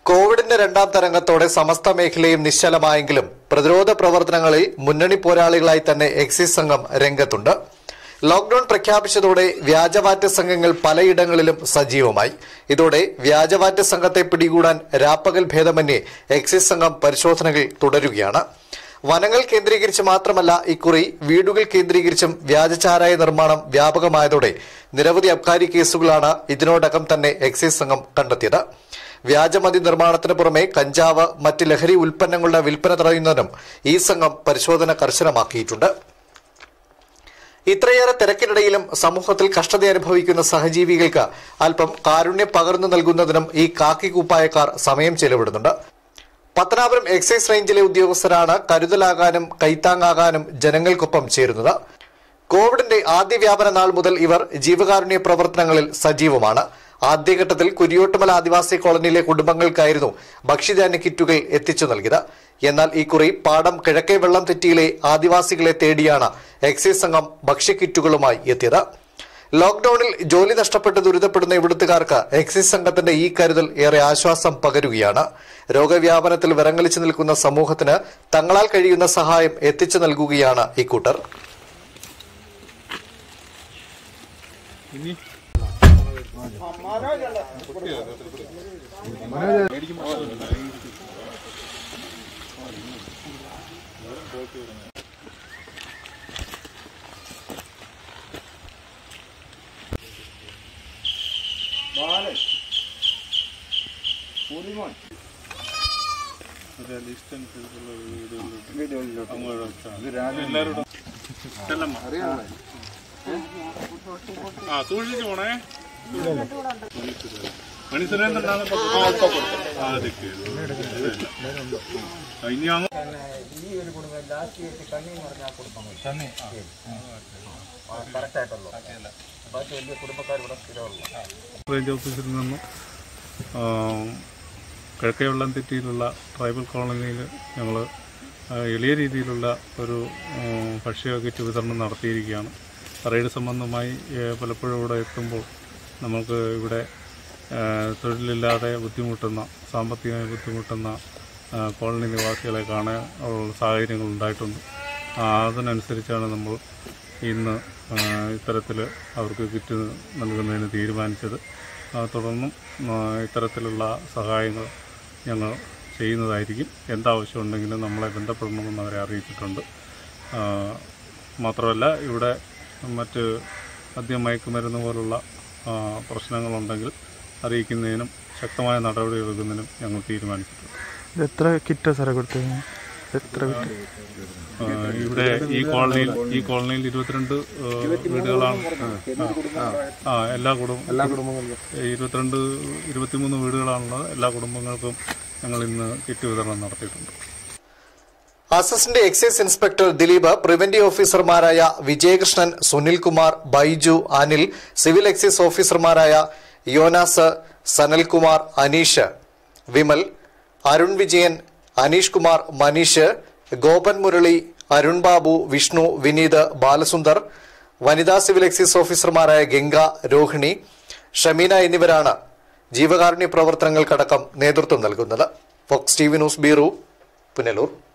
കോവിഡിന്റെ രണ്ടാം തരംഗത്തോടെ സമസ്ത മേഖലയും നിശ്ചലമായെങ്കിലും പ്രതിരോധ പ്രവർത്തനങ്ങളിൽ മുന്നണി പോരാളികളായി തന്നെ എക്സൈസ് സംഘം രംഗത്തുണ്ട് ലോക്ഡൌൺ പ്രഖ്യാപിച്ചതോടെ വ്യാജവാറ്റ് സംഘങ്ങൾ പലയിടങ്ങളിലും സജീവമായി ഇതോടെ വ്യാജവാറ്റ് സംഘത്തെ പിടികൂടാൻ രാപ്പകൽ ഭേദമന്യേ എക്സൈസ് സംഘം പരിശോധനകൾ തുടരുകയാണ് വനങ്ങൾ കേന്ദ്രീകരിച്ച് മാത്രമല്ല ഇക്കുറി വീടുകൾ കേന്ദ്രീകരിച്ചും വ്യാജചാരായ നിർമ്മാണം വ്യാപകമായതോടെ നിരവധി അബ്കാരി കേസുകളാണ് ഇതിനോടകം തന്നെ എക്സൈസ് സംഘം കണ്ടെത്തിയത് വ്യാജമതി നിർമ്മാണത്തിന് പുറമെ കഞ്ചാവ് മറ്റ് ലഹരി ഉൽപ്പന്നങ്ങളുടെ വിൽപ്പന തടയുന്നതിനും ഈ സംഘം പരിശോധന കർശനമാക്കിയിട്ടുണ്ട് ഇത്രയേറെ തിരക്കിനിടയിലും സമൂഹത്തിൽ കഷ്ടത അനുഭവിക്കുന്ന സഹജീവികൾക്ക് അല്പം കാരുണ്യം പകർന്നു നൽകുന്നതിനും ഈ കാക്കി കുപ്പായക്കാർ സമയം ചെലവിടുന്നുണ്ട് പത്തനാപുരം എക്സൈസ് റേഞ്ചിലെ ഉദ്യോഗസ്ഥരാണ് കരുതലാകാനും കൈത്താങ്ങാകാനും ജനങ്ങൾക്കൊപ്പം ചേരുന്നത് കോവിഡിന്റെ ആദ്യ വ്യാപന നാൾ മുതൽ ഇവർ ജീവകാരുണ്യ പ്രവർത്തനങ്ങളിൽ സജീവമാണ് ആദ്യഘട്ടത്തിൽ കുരിയോട്ടുമല ആദിവാസി കോളനിയിലെ കുടുംബങ്ങൾക്കായിരുന്നു ഭക്ഷ്യധാന്യ കിറ്റുകൾ എത്തിച്ചു നൽകിയത് എന്നാൽ ഇക്കുറി പാടം കിഴക്കേ വെള്ളം തെറ്റിയിലെ ആദിവാസികളെ തേടിയാണ് എക്സൈസ് സംഘം ഭക്ഷ്യക്കിറ്റുകളുമായി എത്തിയത് ലോക്ഡൌണിൽ ജോലി നഷ്ടപ്പെട്ട് ദുരിതപ്പെടുന്ന ഇവിടുത്തുകാർക്ക് എക്സൈസ് സംഘത്തിന്റെ ഈ കരുതൽ ഏറെ ആശ്വാസം പകരുകയാണ് രോഗവ്യാപനത്തിൽ വിറങ്ങലിച്ചു നിൽക്കുന്ന സമൂഹത്തിന് തങ്ങളാൽ കഴിയുന്ന സഹായം എത്തിച്ചു നൽകുകയാണ് ഇക്കൂട്ടർ ആ സൂക്ഷിച്ചു പോണേ മണി സുരേന്ദ്രനാണ് ഇപ്പൊ ആ, അതൊക്കെ. ആ, ഇനി അങ്ങ് റേഞ്ച് ഓഫീസിൽ നിന്നും ആ, കിഴക്കേ വെള്ളം തെറ്റിയിലുള്ള ട്രൈബൽ കോളനിയിൽ ഞങ്ങൾ എളിയ രീതിയിലുള്ള ഒരു ആ, ഭക്ഷ്യ കിറ്റ് വിതരണം നടത്തിയിരിക്കുകയാണ് റെയ്ഡ് സംബന്ധമായി ഏ, പലപ്പോഴും ഇവിടെ എത്തുമ്പോൾ നമുക്ക് ഇവിടെ ആ, തൊഴിലില്ലാതെ ബുദ്ധിമുട്ടുന്ന സാമ്പത്തികമായി ബുദ്ധിമുട്ടുന്ന ആ, കോളനി നിവാസികളെ കാണാൻ ഉള്ള സാഹചര്യങ്ങൾ ഉണ്ടായിട്ടുണ്ട് ആ, അതിനനുസരിച്ചാണ് നമ്മൾ ഇന്ന് ഇത്തരത്തിൽ അവർക്ക് കിറ്റ് നൽകുന്നതിന് തീരുമാനിച്ചത് ആ, തുടർന്നും ആ, ഇത്തരത്തിലുള്ള സഹായങ്ങൾ ഞങ്ങൾ ചെയ്യുന്നതായിരിക്കും എന്താവശ്യമുണ്ടെങ്കിലും നമ്മളെ ബന്ധപ്പെടണമെന്ന് അവരെ അറിയിച്ചിട്ടുണ്ട് ആ, മാത്രമല്ല ഇവിടെ മറ്റ് മദ്യം മയക്കുമരുന്ന് പോലുള്ള ആ, പ്രശ്നങ്ങളുണ്ടെങ്കിൽ അറിയിക്കുന്നതിനും ശക്തമായ നടപടി എടുക്കുന്നതിനും ഞങ്ങൾ തീരുമാനിച്ചിട്ടുണ്ട് ഇത് എത്ര കിറ്റാ സാറേ കൊടുത്തത് എത്ര കിറ്റ് ആ, ഇവിടെ ഈ കോളനിയിൽ ഈ കോളനിയിൽ ഇരുപത്തിരണ്ട് ആ, വീടുകളാണ് ആ, ആ എല്ലാ കുടുംബ എല്ലാ കുടുംബങ്ങളിലും ഇരുപത്തിരണ്ട് ഇരുപത്തിമൂന്ന് വീടുകളാണുള്ളത് എല്ലാ കുടുംബങ്ങൾക്കും ഞങ്ങൾ ഇന്ന് കിറ്റ് വിതരണം നടത്തിയിട്ടുണ്ട് assistant excise inspector Dileep preventive ഓഫീസർമാരായ വിജയകൃഷ്ണൻ സുനിൽകുമാർ ബൈജു അനിൽ സിവിൽ എക്സൈസ് ഓഫീസർമാരായ യോനാസ് സനൽകുമാർ അനീഷ് വിമൽ അരുൺ വിജയൻ അനീഷ് കുമാർ മനീഷ് ഗോപൻ മുരളി അരുൺ ബാബു വിഷ്ണു വിനീത് ബാലസുന്ദർ വനിതാ സിവിൽ എക്സൈസ് ഓഫീസർമാരായ ഗംഗ രോഹിണി ഷമീന എന്നിവരാണ് ജീവകാരുണ്യ പ്രവർത്തനങ്ങൾക്കടക്കം നേതൃത്വം നൽകുന്നത് Fox T V news bureau Punalur